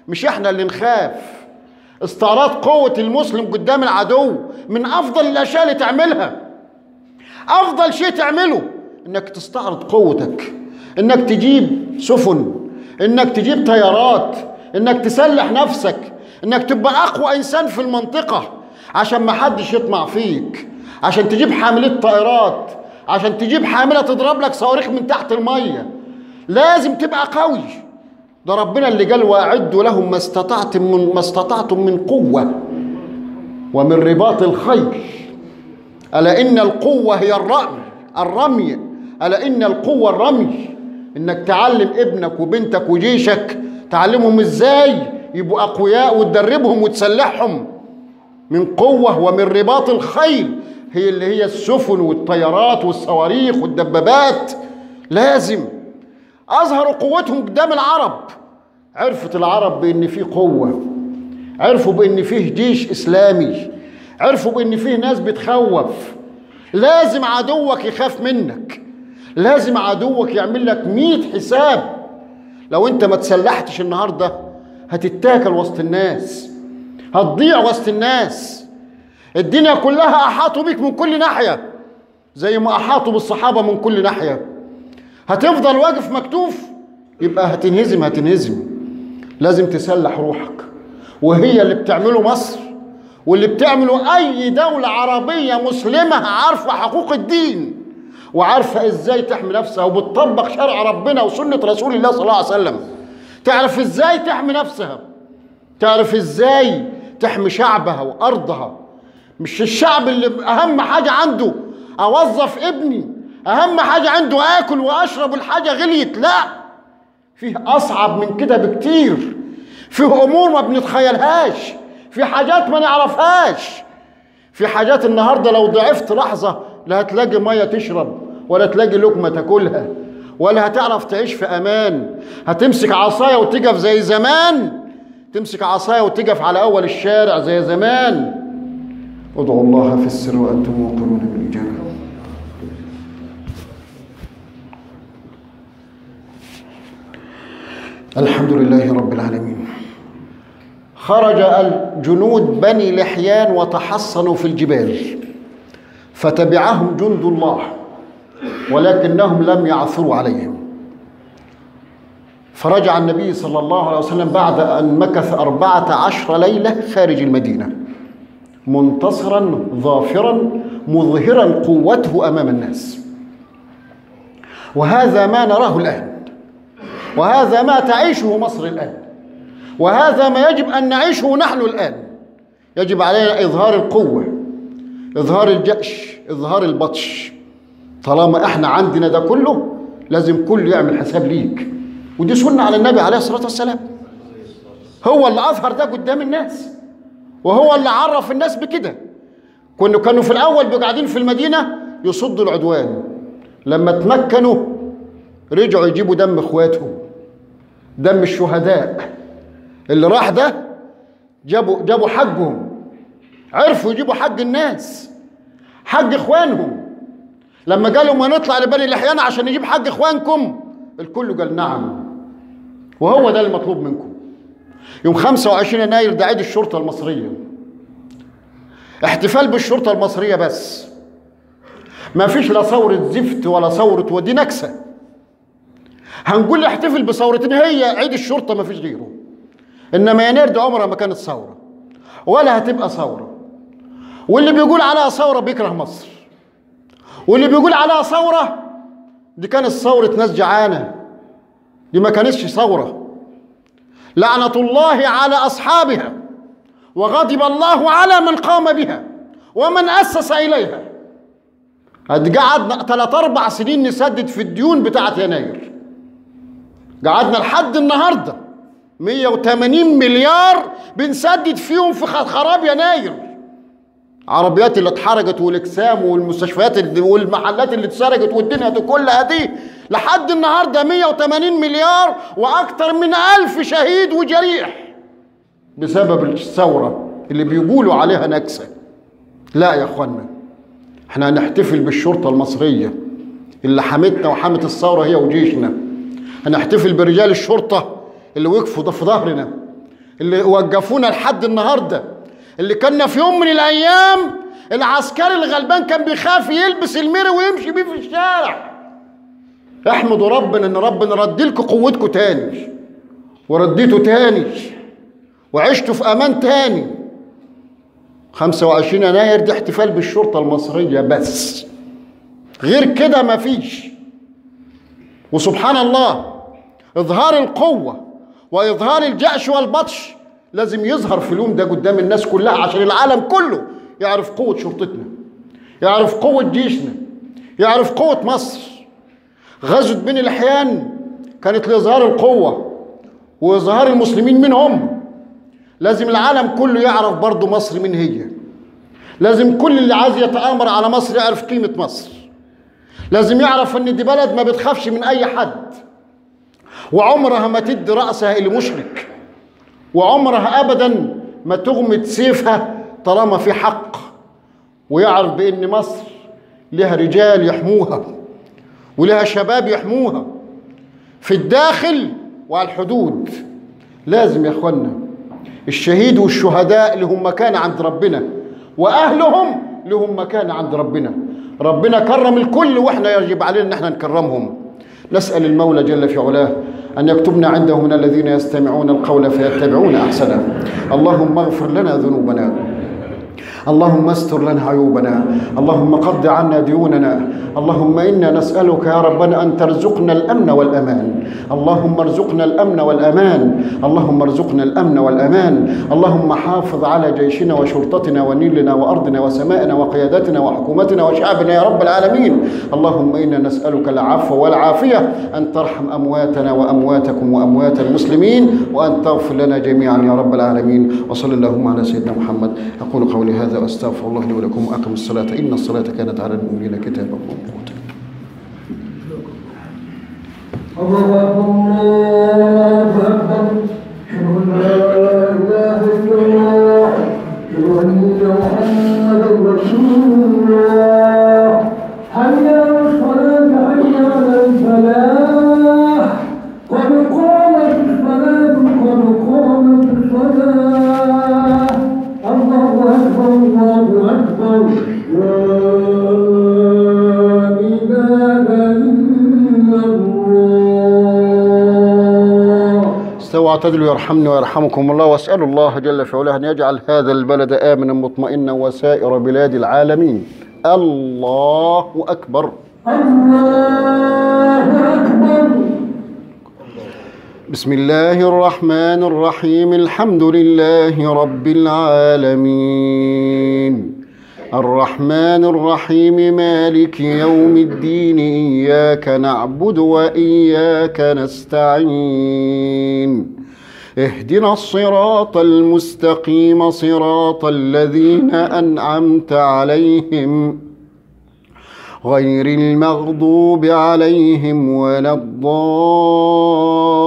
مش احنا اللي نخاف استعراض قوة المسلم قدام العدو من أفضل الأشياء اللي تعملها أفضل شيء تعمله إنك تستعرض قوتك إنك تجيب سفن إنك تجيب طيارات إنك تسلح نفسك إنك تبقى أقوى إنسان في المنطقة عشان ما حدش يطمع فيك عشان تجيب حاملة طائرات عشان تجيب حاملة تضرب لك صواريخ من تحت المية لازم تبقى قوي ده ربنا اللي قال واعدوا لهم ما استطعتم من ما استطعتم من قوه ومن رباط الخيل الا ان القوه هي الرمي الرمي الا ان القوه الرمي انك تعلم ابنك وبنتك وجيشك تعلمهم ازاي يبقوا اقوياء وتدربهم وتسلحهم من قوه ومن رباط الخيل هي اللي هي السفن والطيارات والصواريخ والدبابات لازم اظهروا قوتهم قدام العرب عرفت العرب بان في قوه عرفوا بان فيه جيش اسلامي عرفوا بان فيه ناس بتخوف لازم عدوك يخاف منك لازم عدوك يعمل لك مية حساب لو انت ما تسلحتش النهارده هتتاكل وسط الناس هتضيع وسط الناس الدنيا كلها احاطوا بيك من كل ناحيه زي ما احاطوا بالصحابه من كل ناحيه هتفضل واقف مكتوف يبقى هتنهزم هتنهزم لازم تسلح روحك وهي اللي بتعمله مصر واللي بتعمله اي دولة عربية مسلمة عارفة حقوق الدين وعارفة ازاي تحمي نفسها وبتطبق شرع ربنا وسنة رسول الله صلى الله عليه وسلم تعرف ازاي تحمي نفسها تعرف ازاي تحمي شعبها وارضها مش الشعب اللي اهم حاجة عنده اوظف ابني اهم حاجه عنده اكل واشرب الحاجه غليت لا فيه اصعب من كده بكتير فيه امور ما بنتخيلهاش في حاجات ما نعرفهاش في حاجات النهارده لو ضعفت لحظه لا هتلاقي ميه تشرب ولا تلاقي لقمه تاكلها ولا هتعرف تعيش في امان هتمسك عصايه وتقف زي زمان تمسك عصايه وتقف على اول الشارع زي زمان ادعوا الله في السر وانتم موقنون بالاجابه الحمد لله رب العالمين خرج الجنود بني لحيان وتحصنوا في الجبال فتبعهم جند الله ولكنهم لم يعثروا عليهم فرجع النبي صلى الله عليه وسلم بعد أن مكث أربعة عشر ليلة خارج المدينة منتصرا ظافرا مظهرا قوته أمام الناس وهذا ما نراه الآن وهذا ما تعيشه مصر الآن وهذا ما يجب أن نعيشه نحن الآن يجب علينا إظهار القوة إظهار الجأش إظهار البطش طالما إحنا عندنا ده كله لازم كل يعمل حساب ليك ودي سنة على النبي عليه الصلاة والسلام هو اللي أظهر ده قدام الناس وهو اللي عرف الناس بكده كانوا كانوا في الأول قاعدين في المدينة يصدوا العدوان لما تمكنوا رجعوا يجيبوا دم اخواتهم دم الشهداء اللي راح ده جابوا جابوا حقهم عرفوا يجيبوا حق الناس حق اخوانهم لما قالوا ما نطلع لبني لحيان عشان نجيب حق اخوانكم الكل قال نعم وهو ده المطلوب منكم يوم 25 يناير ده عيد الشرطة المصرية احتفال بالشرطة المصرية بس ما فيش لا ثورة زفت ولا ثورة ودي نكسة هنقول احتفل بثورتين هي عيد الشرطة ما فيش غيره انما يناير ده عمرها ما كانت ثورة ولا هتبقى ثورة واللي بيقول عليها ثورة بيكره مصر واللي بيقول عليها ثورة دي كانت ثورة ناس جعانة دي ما كانتش ثورة لعنة الله على أصحابها وغضب الله على من قام بها ومن أسس إليها قد قعدنا ثلاث أربع سنين نسدد في الديون بتاعت يناير قعدنا لحد النهارده 180 مليار بنسدد فيهم في خراب يناير عربيات اللي اتحرقت والاجسام والمستشفيات اللي والمحلات اللي اتسرقت والدنيا دي كلها دي لحد النهارده 180 مليار واكثر من ألف شهيد وجريح بسبب الثوره اللي بيقولوا عليها نكسه لا يا اخوانا احنا هنحتفل بالشرطه المصريه اللي حمتنا وحمت الثوره هي وجيشنا هنحتفل برجال الشرطه اللي وقفوا ده في ظهرنا اللي وقفونا لحد النهارده اللي كنا في يوم من الايام العسكري الغلبان كان بيخاف يلبس الميري ويمشي بيه في الشارع احمدوا ربنا ان ربنا رد لكم قوتكم تاني ورديتوا تاني وعشتوا في امان تاني 25 يناير دي احتفال بالشرطه المصريه بس غير كده مفيش وسبحان الله اظهار القوه واظهار الجأش والبطش لازم يظهر في اليوم ده قدام الناس كلها عشان العالم كله يعرف قوه شرطتنا يعرف قوه جيشنا يعرف قوه مصر غزوه بين الاحيان كانت لاظهار القوه واظهار المسلمين منهم لازم العالم كله يعرف برضه مصر من هي لازم كل اللي عايز يتآمر على مصر يعرف قيمة مصر لازم يعرف ان دي بلد ما بتخافش من اي حد وعمرها ما تدي رأسها لمشرك وعمرها ابدا ما تغمد سيفها طالما في حق ويعرف بان مصر لها رجال يحموها ولها شباب يحموها في الداخل وعلى الحدود لازم يا اخوانا الشهيد والشهداء لهم مكان عند ربنا واهلهم لهم مكان عند ربنا ربنا كرم الكل واحنا يجب علينا ان احنا نكرمهم نسال المولى جل في علاه ان يكتبنا عنده من الذين يستمعون القول فيتبعون احسنه اللهم اغفر لنا ذنوبنا اللهم استر لنا عيوبنا اللهم قض عنا ديوننا اللهم انا نسالك يا ربنا ان ترزقنا الامن والامان اللهم ارزقنا الامن والامان اللهم ارزقنا الامن والامان اللهم حافظ على جيشنا وشرطتنا ونيلنا وارضنا وسمائنا وقيادتنا وحكومتنا وشعبنا يا رب العالمين اللهم انا نسالك العفو والعافيه ان ترحم امواتنا وامواتكم واموات المسلمين وان تغفر لنا جميعا يا رب العالمين وصلى اللهم على سيدنا محمد اقول قولي هذا واستغفر الله لي ولكم واقم الصلاه ان الصلاه كانت على المؤمنين كتابا موقوتا الله أكبر الله أكبر أشهد أن لا إله إلا الله أشهد أن محمدا رسول الله حي على الصلاة حي على الفلاح قد قامت الصلاة قد قامت الصلاة الله أكبر الله أكبر لا إله إلا الله استووا اعتدلوا يرحمني ويرحمكم الله واسالوا الله جل في علاه ان يجعل هذا البلد امنا مطمئنا وسائر بلاد العالمين الله اكبر الله أكبر بسم الله الرحمن الرحيم الحمد لله رب العالمين الرحمن الرحيم مالك يوم الدين إياك نعبد وإياك نستعين اهدنا الصراط المستقيم صراط الذين أنعمت عليهم غير المغضوب عليهم ولا الضالين